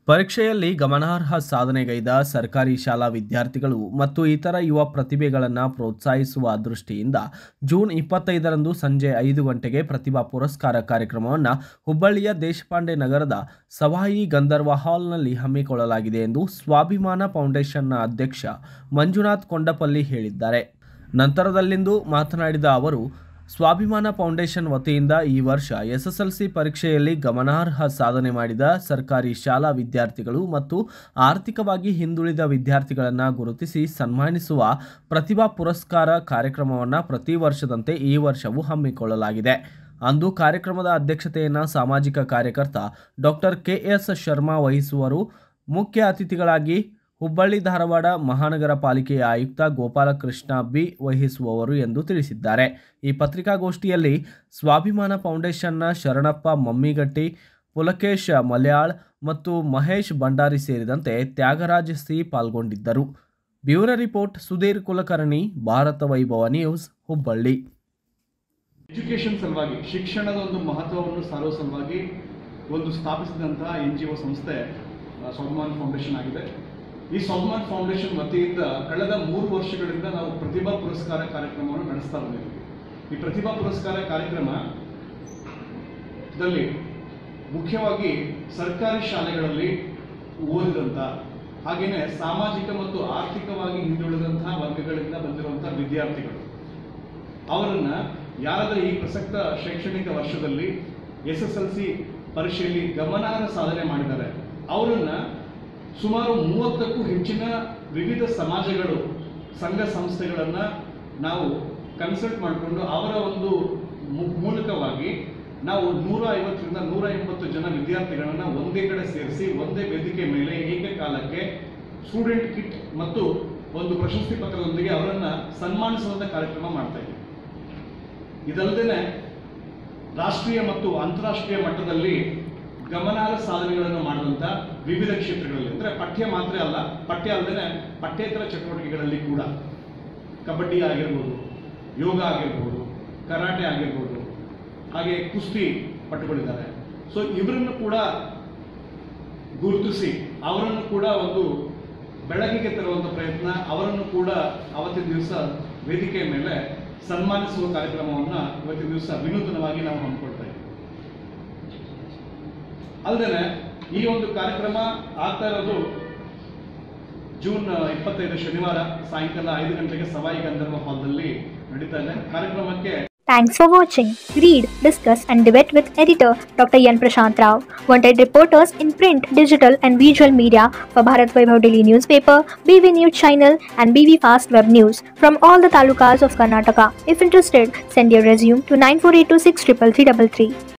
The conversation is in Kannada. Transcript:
ಪರೀಕ್ಷೆಯಲ್ಲಿ ಗಮನಾರ್ಹ ಸಾಧನೆಗೈದ ಸರ್ಕಾರಿ ಶಾಲಾ ವಿದ್ಯಾರ್ಥಿಗಳು ಮತ್ತು ಇತರ ಯುವ ಪ್ರತಿಭೆಗಳನ್ನು ಪ್ರೋತ್ಸಾಹಿಸುವ ದೃಷ್ಟಿಯಿಂದ ಜೂನ್ ಇಪ್ಪತ್ತೈದರಂದು ಸಂಜೆ ಐದು ಗಂಟೆಗೆ ಪ್ರತಿಭಾ ಪುರಸ್ಕಾರ ಕಾರ್ಯಕ್ರಮವನ್ನು ಹುಬ್ಬಳ್ಳಿಯ ದೇಶಪಾಂಡೆ ನಗರದ ಸವಾಯಿ ಗಂಧರ್ವ ಹಾಲ್ನಲ್ಲಿ ಹಮ್ಮಿಕೊಳ್ಳಲಾಗಿದೆ ಎಂದು ಸ್ವಾಭಿಮಾನ ಫೌಂಡೇಶನ್ನ ಅಧ್ಯಕ್ಷ ಮಂಜುನಾಥ್ ಕೊಂಡಪಲ್ಲಿ ಹೇಳಿದ್ದಾರೆ ನಂತರದಲ್ಲಿಂದು ಮಾತನಾಡಿದ ಅವರು ಸ್ವಾಭಿಮಾನ ಫೌಂಡೇಶನ್ ವತಿಯಿಂದ ಈ ವರ್ಷ ಎಸ್ಎಸ್ಎಲ್ಸಿ ಪರೀಕ್ಷೆಯಲ್ಲಿ ಗಮನಾರ್ಹ ಸಾಧನೆ ಮಾಡಿದ ಸರ್ಕಾರಿ ಶಾಲಾ ವಿದ್ಯಾರ್ಥಿಗಳು ಮತ್ತು ಆರ್ಥಿಕವಾಗಿ ಹಿಂದುಳಿದ ವಿದ್ಯಾರ್ಥಿಗಳನ್ನು ಗುರುತಿಸಿ ಸನ್ಮಾನಿಸುವ ಪ್ರತಿಭಾ ಪುರಸ್ಕಾರ ಕಾರ್ಯಕ್ರಮವನ್ನು ಪ್ರತಿ ವರ್ಷದಂತೆ ಈ ವರ್ಷವೂ ಹಮ್ಮಿಕೊಳ್ಳಲಾಗಿದೆ ಅಂದು ಕಾರ್ಯಕ್ರಮದ ಅಧ್ಯಕ್ಷತೆಯನ್ನು ಸಾಮಾಜಿಕ ಕಾರ್ಯಕರ್ತ ಡಾಕ್ಟರ್ ಕೆ ಎಸ್ ಶರ್ಮಾ ವಹಿಸುವರು ಮುಖ್ಯ ಅತಿಥಿಗಳಾಗಿ ಹುಬ್ಬಳ್ಳಿ ಧಾರವಾಡ ಮಹಾನಗರ ಪಾಲಿಕೆಯ ಆಯುಕ್ತ ಗೋಪಾಲಕೃಷ್ಣ ಬಿ ವಹಿಸುವವರು ಎಂದು ತಿಳಿಸಿದ್ದಾರೆ ಈ ಪತ್ರಿಕಾಗೋಷ್ಠಿಯಲ್ಲಿ ಸ್ವಾಭಿಮಾನ ಫೌಂಡೇಶನ್ನ ಶರಣಪ್ಪ ಮಮ್ಮಿಗಟ್ಟಿ ಪುಲಕೇಶ್ ಮಲ್ಯಾಳ್ ಮತ್ತು ಮಹೇಶ್ ಭಂಡಾರಿ ಸೇರಿದಂತೆ ತ್ಯಾಗರಾಜ್ ಸಿ ಪಾಲ್ಗೊಂಡಿದ್ದರು bureau report Sudhir Kulkarni Bharata Vaibhava news Hubballi education ಸಲುವಾಗಿ ಶಿಕ್ಷಣದ ಒಂದು ಮಹತ್ವವನ್ನು ಸಾರುವ ಸಲುವಾಗಿ ಒಂದು ಸ್ಥಾಪಿಸಿದಂತಹ ಎನ್ ಜಿ ಒ ಸಂಸ್ಥೆ ಆ, ಸ್ವಾಭಿಮಾನ್ ಫೌಂಡೇಶನ್ ಆಗಿದೆ ಈ ಸ್ವಾಭಿಮಾನ್ ಫೌಂಡೇಶನ್ ವತಿಯಿಂದ ಕಳೆದ ಮೂರು ವರ್ಷಗಳಿಂದ ನಾವು ಪ್ರತಿಭಾ ಪುರಸ್ಕಾರ ಕಾರ್ಯಕ್ರಮವನ್ನು ನಡೆಸ್ತಾ ಬಂದಿದ್ದೀವಿ ಈ ಪ್ರತಿಭಾ ಪುರಸ್ಕಾರ ಕಾರ್ಯಕ್ರಮದಲ್ಲಿ ಮುಖ್ಯವಾಗಿ ಸರ್ಕಾರಿ ಶಾಲೆಗಳಲ್ಲಿ ಓದಿದಂಥ ಹಾಗೆಯೇ ಸಾಮಾಜಿಕ ಮತ್ತು ಆರ್ಥಿಕವಾಗಿ ಹಿಂದುಳಿದಂತಹ ವರ್ಗಗಳಿಂದ ಬಂದಿರುವಂತಹ ವಿದ್ಯಾರ್ಥಿಗಳು ಅವರನ್ನ ಯಾರಾದರೂ ಈ ಪ್ರಸಕ್ತ ಶೈಕ್ಷಣಿಕ ವರ್ಷದಲ್ಲಿ ಎಸ್ ಎಸ್ ಎಲ್ ಸಿ ಪರೀಕ್ಷೆಯಲ್ಲಿ ಗಮನಾರ್ಹ ಸಾಧನೆ ಮಾಡಿದ್ದಾರೆ ಅವರನ್ನ ಸುಮಾರು ಮೂವತ್ತಕ್ಕೂ ಹೆಚ್ಚಿನ ವಿವಿಧ ಸಮಾಜಗಳು ಸಂಘ ಸಂಸ್ಥೆಗಳನ್ನ ನಾವು ಕನ್ಸಲ್ಟ್ ಮಾಡಿಕೊಂಡು ಅವರ ಒಂದು ಮು- ಮೂಲಕವಾಗಿ ನಾವು ನೂರ ಐವತ್ತರಿಂದ ನೂರ ಎಂಬತ್ತು ಜನ ವಿದ್ಯಾರ್ಥಿಗಳನ್ನ ಒಂದೇ ಕಡೆ ಸೇರಿಸಿ ಒಂದೇ ವೇದಿಕೆ ಮೇಲೆ ಏಕಕಾಲಕ್ಕೆ ಸ್ಟೂಡೆಂಟ್ ಕಿಟ್ ಮತ್ತು ಒಂದು ಪ್ರಶಸ್ತಿ ಪತ್ರದೊಂದಿಗೆ ಅವರನ್ನ ಸನ್ಮಾನಿಸುವಂತ ಕಾರ್ಯಕ್ರಮ ಮಾಡ್ತಾ ಇದ್ದೀವಿ ಇದಲ್ಲದೆ ರಾಷ್ಟ್ರೀಯ ಮತ್ತು ಅಂತಾರಾಷ್ಟ್ರೀಯ ಮಟ್ಟದಲ್ಲಿ ಗಮನಾರ್ಹ ಸಾಧನೆಗಳನ್ನು ಮಾಡಿದಂಥ ವಿವಿಧ ಕ್ಷೇತ್ರಗಳಲ್ಲಿ ಅಂದರೆ ಪಠ್ಯ ಮಾತ್ರ ಅಲ್ಲ ಪಠ್ಯ ಅಲ್ಲದೆ ಪಠ್ಯೇತರ ಚಟುವಟಿಕೆಗಳಲ್ಲಿ ಕೂಡ ಕಬಡ್ಡಿ ಆಗಿರ್ಬೋದು ಯೋಗ ಆಗಿರ್ಬೋದು ಕರಾಟೆ ಆಗಿರ್ಬೋದು ಹಾಗೆ ಕುಸ್ತಿ ಪಟ್ಟುಗಳಿದ್ದಾರೆ ಸೊ ಇವರನ್ನು ಕೂಡ ಗುರುತಿಸಿ ಅವರನ್ನು ಕೂಡ ಒಂದು ಬೆಳಕಿಗೆ ತರುವಂತ ಪ್ರಯತ್ನ ಅವರನ್ನು ಕೂಡ ಅವತ್ತಿನ ದಿವಸ ವೇದಿಕೆಯ ಮೇಲೆ ಸನ್ಮಾನಿಸುವ ಕಾರ್ಯಕ್ರಮವನ್ನ ಇವತ್ತಿನ ದಿವಸ ವಿನೂತನವಾಗಿ ನಾವು ಹಮ್ಮಿಕೊಳ್ತಾ ಇದ್ದೀವಿ ಅಲ್ಲದೆ ಈ ಒಂದು ಕಾರ್ಯಕ್ರಮ ಆಗ್ತಾ ಇರೋದು ಜೂನ್ ಇಪ್ಪತ್ತೈದು ಶನಿವಾರ ಸಾಯಂಕಾಲ ಐದು ಗಂಟೆಗೆ ಸವಾಯಿ ಗಂಧರ್ವ ಹಾಲ್ನಲ್ಲಿ ನಡೀತಾ ಇದೆ ಕಾರ್ಯಕ್ರಮಕ್ಕೆ Thanks for watching. Read, discuss, and debate with editor Dr. Yan Prashant Rao. Wanted reporters in print, digital, and visual media for Bharat Vaibhav Daily Newspaper, BV News Channel, and BV Fast Web News from all the talukas of Karnataka. If interested, send your resume to 9482633333.